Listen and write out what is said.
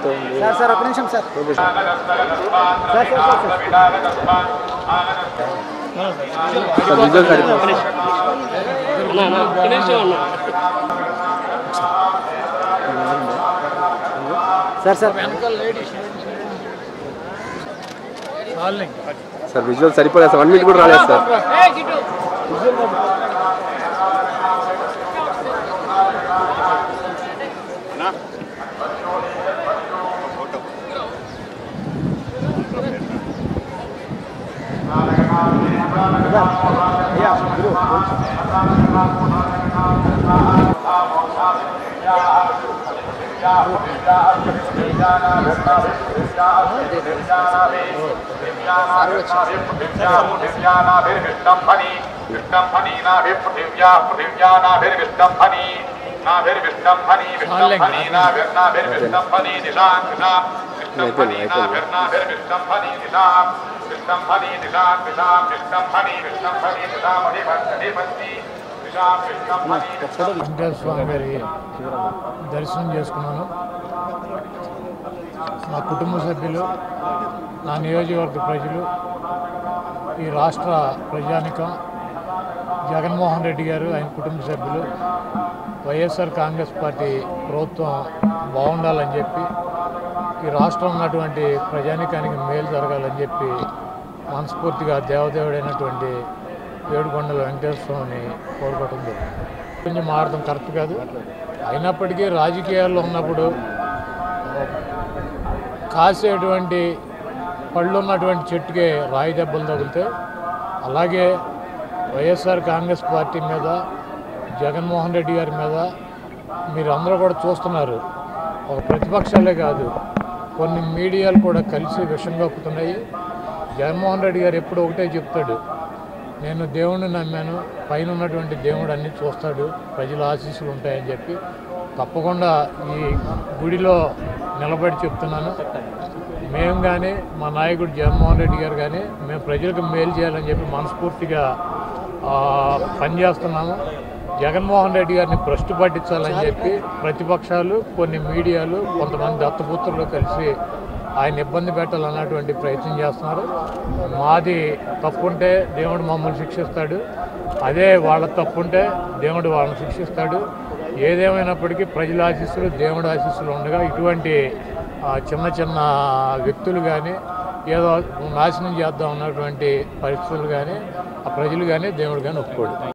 మీతో ఉంది sir sir ఒక నిమిషం sir sir sir sir sir sir visual సరిపోతుంది సార్ సార్ సార్ విజువల్ సరిపోలేదు సార్ వన్ మినిట్ కూడా రాలేదు సార్ అయ్యా గురు విష్ణంఫని విష్ణంఫని నాభిపృథివ్యా పృథివ్యా నాభిర్విష్ణంఫని నాభిర్విష్ణంఫని విష్ణంఫని నాభిర్నాభిర్విష్ణంఫని దిశాం దిశాం విష్ణంఫని నాభిర్నాభిర్విష్ణంఫని దిశాం విష్ణంఫని దిశాం దిశాం విష్ణంఫని విష్ణంఫని దిశామధిపతి దిశాం విష్ణంఫని వెంకటేశ్వర స్వామి గారి దర్శనం చేసుకున్నాను నా కుటుంబ సభ్యులు నా నియోజకవర్గ ప్రజలు ఈ రాష్ట్ర ప్రజానికం జగన్మోహన్ రెడ్డి గారు ఆయన కుటుంబ సభ్యులు వైఎస్ఆర్ కాంగ్రెస్ పార్టీ ప్రభుత్వం బాగుండాలని చెప్పి ఈ రాష్ట్రం ఉన్నటువంటి ప్రజానికానికి మేలు జరగాలని చెప్పి మనస్ఫూర్తిగా దేవదేవుడైనటువంటి ఏడుకొండల వెంకటేశ్వర స్వామిని కోరుకోవటం జరిగింది కొంచెం మారడం కరెక్ట్ కాదు అయినప్పటికీ రాజకీయాల్లో ఉన్నప్పుడు కాసేటువంటి పళ్ళు ఉన్నటువంటి చెట్టుకే రాయి దెబ్బలు తగిలితే అలాగే వైఎస్ఆర్ కాంగ్రెస్ పార్టీ మీద జగన్మోహన్ రెడ్డి గారి మీద మీరు అందరూ కూడా చూస్తున్నారు ఒక ప్రతిపక్షాలే కాదు కొన్ని మీడియాలు కూడా కలిసి విషం కప్పుతున్నాయి జగన్మోహన్ రెడ్డి గారు ఎప్పుడు ఒకటే చెప్తాడు నేను దేవుణ్ణి నమ్మాను పైన ఉన్నటువంటి దేవుడు అన్ని చూస్తాడు ప్రజల ఆశీస్సులు ఉంటాయని చెప్పి తప్పకుండా ఈ గుడిలో నిలబడి చెప్తున్నాను మేము కానీ మా నాయకుడు జగన్మోహన్ రెడ్డి గారు కానీ మేము ప్రజలకు మేలు చేయాలని చెప్పి మనస్ఫూర్తిగా ఆ, పనిచేస్తున్నాము జగన్మోహన్ రెడ్డి గారిని భ్రష్టు పట్టించాలని చెప్పి ప్రతిపక్షాలు కొన్ని మీడియాలు కొంతమంది దత్తపుత్రులు కలిసి ఆయన ఇబ్బంది పెట్టాలన్నటువంటి ప్రయత్నం చేస్తున్నారు మాది తప్పుంటే దేవుడు మమ్మల్ని శిక్షిస్తాడు అదే వాళ్ళ తప్పుంటే దేవుడు వాళ్ళని శిక్షిస్తాడు ఏదేమైనప్పటికీ ప్రజల ఆశీస్సులు దేవుడి ఆశీస్సులు ఉండగా ఇటువంటి ఆ, చిన్న చిన్న వ్యక్తులు కానీ ఏదో నాశనం చేద్దాం అన్నటువంటి పరిస్థితులు కానీ ఆ ప్రజలు కానీ దేవుడు కానీ ఒప్పుకోడు